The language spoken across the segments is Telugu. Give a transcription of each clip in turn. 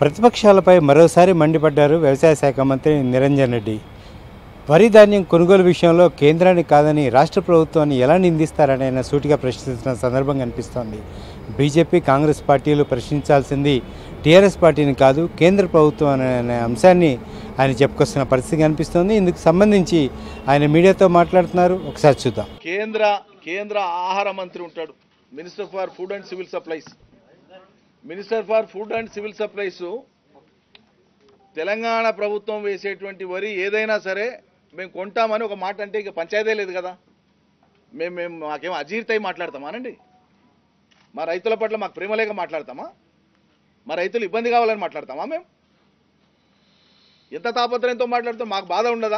ప్రతిపక్షాలపై మరోసారి మండిపడ్డారు వ్యవసాయ శాఖ మంత్రి నిరంజన్ రెడ్డి వరి ధాన్యం కొనుగోలు విషయంలో కేంద్రాన్ని కాదని రాష్ట్ర ప్రభుత్వాన్ని ఎలా నిందిస్తారని ఆయన సూటిగా ప్రశ్నిస్తున్న సందర్భం కనిపిస్తోంది బీజేపీ కాంగ్రెస్ పార్టీలు ప్రశ్నించాల్సింది టీఆర్ఎస్ పార్టీని కాదు కేంద్ర ప్రభుత్వం అనే అంశాన్ని ఆయన చెప్పుకొస్తున్న పరిస్థితి కనిపిస్తోంది ఇందుకు సంబంధించి ఆయన మీడియాతో మాట్లాడుతున్నారు ఒకసారి చూద్దాం కేంద్ర కేంద్ర ఆహార మంత్రి ఉంటాడు minister for food and civil supplies minister for food and civil supplies Telangana ప్రభుత్వం వేసేటువంటి వరి ఏదైనా సరే మేము కొంటామని ఒక మాట అంటే ఇక పంచాయతీ లేదు కదా మేము మేము మాకేం అజీర్తై మాట్లాడతామానండి మా రైతుల పట్ల మాకు ప్రేమ లేక మాట్లాడతామా మా రైతులు ఇబ్బంది కావాలని మాట్లాడతామా మేము ఎంత తాపత్రయంతో మాట్లాడితే మాకు బాధ ఉండదా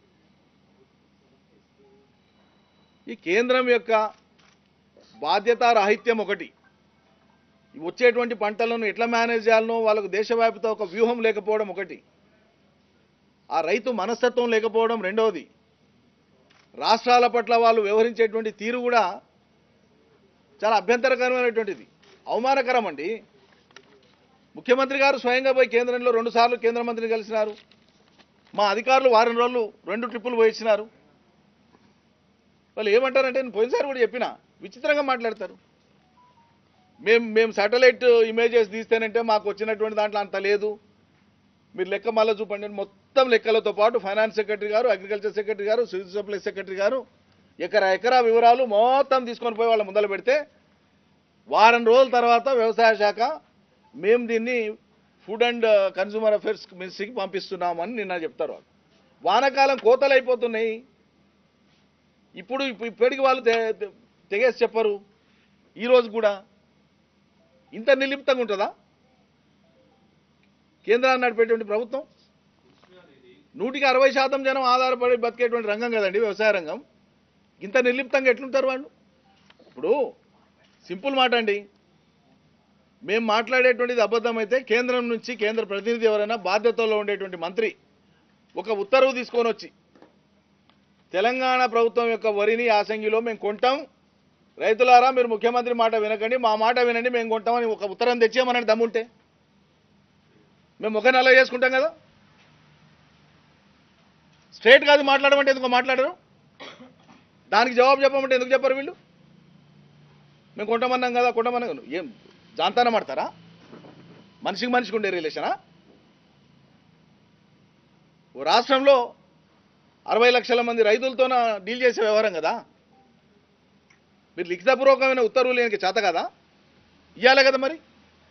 ఈ కేంద్రం యొక్క బాధ్యతారాహిత్యం ఒకటి ఈ వచ్చేటువంటి పంటలను ఎట్లా మేనేజ్ చేయాలనో వాళ్ళకు దేశవ్యాప్త ఒక వ్యూహం లేకపోవడం ఒకటి ఆ రైతు మనస్తత్వం లేకపోవడం రెండవది రాష్ట్రాల పట్ల వాళ్ళు వ్యవహరించేటువంటి తీరు కూడా చాలా అభ్యంతరకరమైనటువంటిది అవమానకరం అండి ముఖ్యమంత్రి గారు స్వయంగా పోయి కేంద్రంలో రెండుసార్లు కేంద్ర మంత్రిని కలిసినారు మా అధికారులు వారం రోజులు రెండు ట్రిప్పులు పోయించినారు వాళ్ళు ఏమంటారంటే నేను పోయినసారి కూడా చెప్పిన విచిత్రంగా మాట్లాడతారు మేము మేము శాటిలైట్ ఇమేజెస్ తీస్తేనంటే మాకు వచ్చినటువంటి దాంట్లో అంత లేదు మీరు లెక్క మళ్ళీ చూపండి అని మొత్తం లెక్కలతో పాటు ఫైనాన్స్ సెక్రటరీ గారు అగ్రికల్చర్ సెక్రటరీ గారు సివిల్ సప్లై సెక్రటరీ గారు ఎకరా ఎకరా వివరాలు మొత్తం తీసుకొని పోయి వాళ్ళ ముందర పెడితే వారం రోజుల తర్వాత వ్యవసాయ శాఖ మేము దీన్ని ఫుడ్ అండ్ కన్సూమర్ అఫేర్స్ మినిస్ట్రీకి పంపిస్తున్నామని నిన్న చెప్తారు వాళ్ళు వానాకాలం కోతలు అయిపోతున్నాయి ఇప్పుడు ఇప్పు- ఇప్పటికి వాళ్ళు తె- తె- తెగేసి చెప్పరు ఈరోజు కూడా ఇంత నిర్లిప్తంగా ఉంటుందా కేంద్రాన్ని నడిపేటువంటి ప్రభుత్వం నూటికి అరవై శాతం జనం ఆధారపడి బతికేటువంటి రంగం కదండి వ్యవసాయ రంగం ఇంత నిర్లిప్తంగా ఎట్లుంటారు వాళ్ళు ఇప్పుడు సింపుల్ మాట అండి మేము మాట్లాడేటువంటిది అబద్ధమైతే కేంద్రం నుంచి కేంద్ర ప్రతినిధి ఎవరైనా బాధ్యతలో ఉండేటువంటి మంత్రి ఒక ఉత్తర్వు తీసుకొని వచ్చి తెలంగాణ ప్రభుత్వం యొక్క వరిని యాసంగిలో మేము కొంటాం రైతులారా మీరు ముఖ్యమంత్రి మాట వినకండి మా మాట వినండి మేము కొంటామని ఒక ఉత్తరం తెచ్చామని దమ్ముంటే మేము ఒక నెల చేసుకుంటాం కదా స్ట్రేట్ కాదు మాట్లాడమంటే ఎందుకు మాట్లాడరు దానికి జవాబు చెప్పమంటే ఎందుకు చెప్పరు వీళ్ళు మేము కొంటామన్నాం కదా కొంటామన్నాం ఏం జాంతానం ఆడతారా మనిషికి మనిషికి ఉండే రిలేషనా ఓ రాష్ట్రంలో అరవై లక్షల మంది రైతులతోన డీల్ చేసే వ్యవహారం కదా మీరు లిఖితపూర్వకమైన ఉత్తర్వులు లేనికి చేత కదా ఇవ్వాలి కదా మరి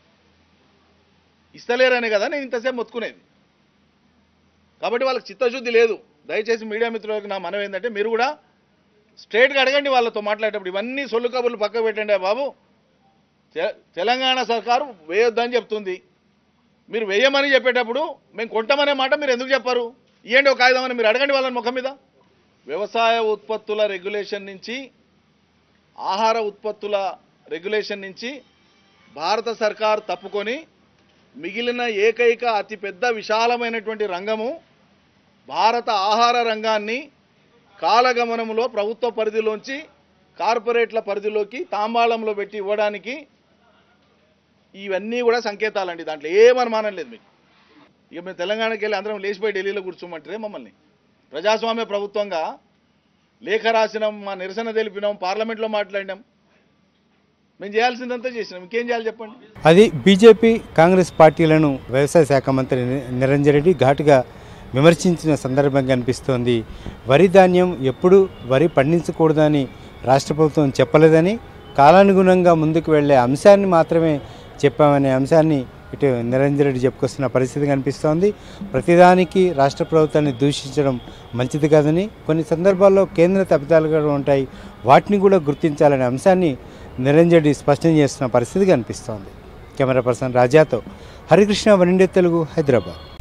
ఇస్తలేరనే కదా నేను ఇంతసేపు మొత్తుకునేది కాబట్టి వాళ్ళకి చిత్తశుద్ధి లేదు దయచేసి మీడియా మిత్రులకు నా మనం ఏంటంటే మీరు కూడా స్ట్రేట్గా అడగండి వాళ్ళతో మాట్లాడేటప్పుడు ఇవన్నీ సొల్లు కబుర్లు పక్కకు పెట్టండి ఆ బాబు తె- తెలంగాణ సర్కారు వేయొద్దని చెప్తుంది మీరు వేయమని చెప్పేటప్పుడు మేము కొంటామనే మాట మీరు ఎందుకు చెప్పారు ఇవ్వండి ఒక కాగితం అని మీరు అడగండి వాళ్ళని ముఖం మీద వ్యవసాయ ఉత్పత్తుల రెగ్యులేషన్ నుంచి ఆహార ఉత్పత్తుల రెగ్యులేషన్ నుంచి భారత సర్కారు తప్పుకొని మిగిలిన ఏకైక అతిపెద్ద విశాలమైనటువంటి రంగము భారత ఆహార రంగాన్ని కాలగమనంలో ప్రభుత్వ పరిధిలోంచి కార్పొరేట్ల పరిధిలోకి తాంబాళంలో పెట్టి ఇవ్వడానికి ఇవన్నీ కూడా సంకేతాలండి దాంట్లో ఏమనుమానం లేదు మీకు ఇక మేము తెలంగాణకి వెళ్ళి అందరం లేచిపోయి ఢిల్లీలో కూర్చోమంటారే మమ్మల్ని ప్రజాస్వామ్య ప్రభుత్వంగా లేఖ రాసినాం మా నిరసన తెలిపినాం పార్లమెంట్లో మాట్లాడినాం మేము చేయాల్సిందంతా చేసినాం ఇంకేం చేయాలి చెప్పండి అది బీజేపీ కాంగ్రెస్ పార్టీలను వ్యవసాయ శాఖ మంత్రి ని- నిరంజన్ రెడ్డి ఘాటుగా విమర్శించిన సందర్భం కనిపిస్తోంది వరి ధాన్యం ఎప్పుడు వరి పండించకూడదని రాష్ట్ర ప్రభుత్వం చెప్పలేదని కాలానుగుణంగా ముందుకు వెళ్ళే అంశాన్ని మాత్రమే చెప్పామనే అంశాన్ని ఇటు నిరంజన్ రెడ్డి చెప్పుకొస్తున్న పరిస్థితి కనిపిస్తోంది ప్రతిదానికి రాష్ట్ర ప్రభుత్వాన్ని దూషించడం మంచిది కాదని కొన్ని సందర్భాల్లో కేంద్ర తప్పిదాలు కూడా ఉంటాయి వాటిని కూడా గుర్తించాలనే అంశాన్ని నిరంజన్ రెడ్డి స్పష్టం చేస్తున్న పరిస్థితి కనిపిస్తోంది కెమెరా పర్సన్ రాజాతో హరికృష్ణ వన్ ఇండియా తెలుగు హైదరాబాద్